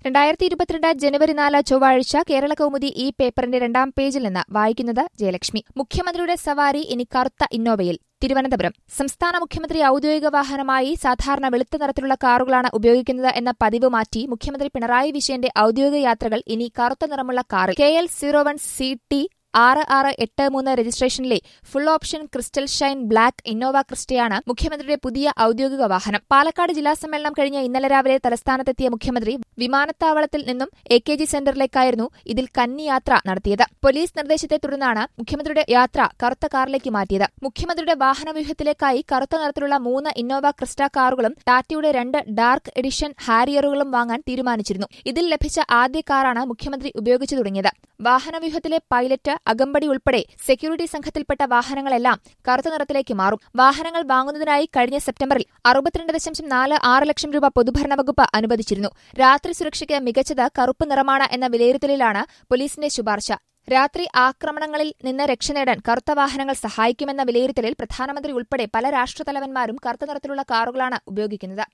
രണ്ടായിരത്തി ഇരുപത്തിരണ്ട് ജനുവരി നാല് ചൊവ്വാഴ്ച കേരള കൗമുദി ഈ പേപ്പറിന്റെ രണ്ടാം പേജിൽ നിന്ന് വായിക്കുന്നത് ജയലക്ഷ്മി മുഖ്യമന്ത്രിയുടെ സവാരി ഇനി കറുത്ത ഇന്നോവയിൽ തിരുവനന്തപുരം സംസ്ഥാന മുഖ്യമന്ത്രി ഔദ്യോഗിക വാഹനമായി സാധാരണ വെളുത്ത നിറത്തിലുള്ള കാറുകളാണ് ഉപയോഗിക്കുന്നത് എന്ന പതിവ് മാറ്റി മുഖ്യമന്ത്രി പിണറായി വിജയന്റെ ഔദ്യോഗിക യാത്രകൾ ഇനി കറുത്ത നിറമുള്ള കാറിൽ K L zero one C T ആറ് ആറ് എട്ട് മൂന്ന് രജിസ്ട്രേഷനിലെ full option crystal shine black Innova ക്രിസ്റ്റയാണ് മുഖ്യമന്ത്രിയുടെ പുതിയ ഔദ്യോഗിക വാഹനം പാലക്കാട് ജില്ലാ സമ്മേളനം കഴിഞ്ഞ ഇന്നലെ രാവിലെ തലസ്ഥാനത്തെത്തിയ മുഖ്യമന്ത്രി വിമാനത്താവളത്തിൽ നിന്നും എ കെ ജി സെന്ററിലേക്കായിരുന്നു ഇതിൽ കന്നി യാത്ര നടത്തിയത് പോലീസ് നിർദ്ദേശത്തെ തുടർന്നാണ് മുഖ്യമന്ത്രിയുടെ യാത്ര കറുത്ത കാറിലേക്ക് മാറ്റിയത് മുഖ്യമന്ത്രിയുടെ വാഹനവ്യൂഹത്തിലേക്കായി കറുത്ത നിറത്തിലുള്ള മൂന്ന് ഇന്നോവ ക്രിസ്റ്റ കാറുകളും ടാറ്റയുടെ രണ്ട് ഡാർക്ക് എഡിഷൻ ഹാരിയറുകളും വാങ്ങാൻ തീരുമാനിച്ചിരുന്നു ഇതിൽ ലഭിച്ച ആദ്യ കാറാണ് മുഖ്യമന്ത്രി ഉപയോഗിച്ചു തുടങ്ങിയത് വാഹനവ്യൂഹത്തിലെ പൈലറ്റ് അകമ്പടി ഉൾപ്പെടെ സെക്യൂരിറ്റി സംഘത്തിൽപ്പെട്ട വാഹനങ്ങളെല്ലാം കറുത്ത നിറത്തിലേക്ക് മാറും വാഹനങ്ങൾ വാങ്ങുന്നതിനായി കഴിഞ്ഞ സെപ്റ്റംബറിൽ അറുപത്തിരണ്ട് ദശാംശം നാല് ആറ് ലക്ഷം രൂപ പൊതുഭരണ വകുപ്പ് അനുവദിച്ചിരുന്നു രാത്രി സുരക്ഷയ്ക്ക് മികച്ചത് കറുപ്പ് നിറമാണ് എന്ന വിലയിരുത്തലിലാണ് പോലീസിന്റെ ശുപാർശ രാത്രി ആക്രമണങ്ങളിൽ നിന്ന് രക്ഷ നേടാൻ കറുത്ത വാഹനങ്ങൾ സഹായിക്കുമെന്ന വിലയിരുത്തലിൽ പ്രധാനമന്ത്രി ഉൾപ്പെടെ പല രാഷ്ട്രതലവന്മാരും കറുത്ത നിറത്തിലുള്ള കാറുകളാണ് ഉപയോഗിക്കുന്നത്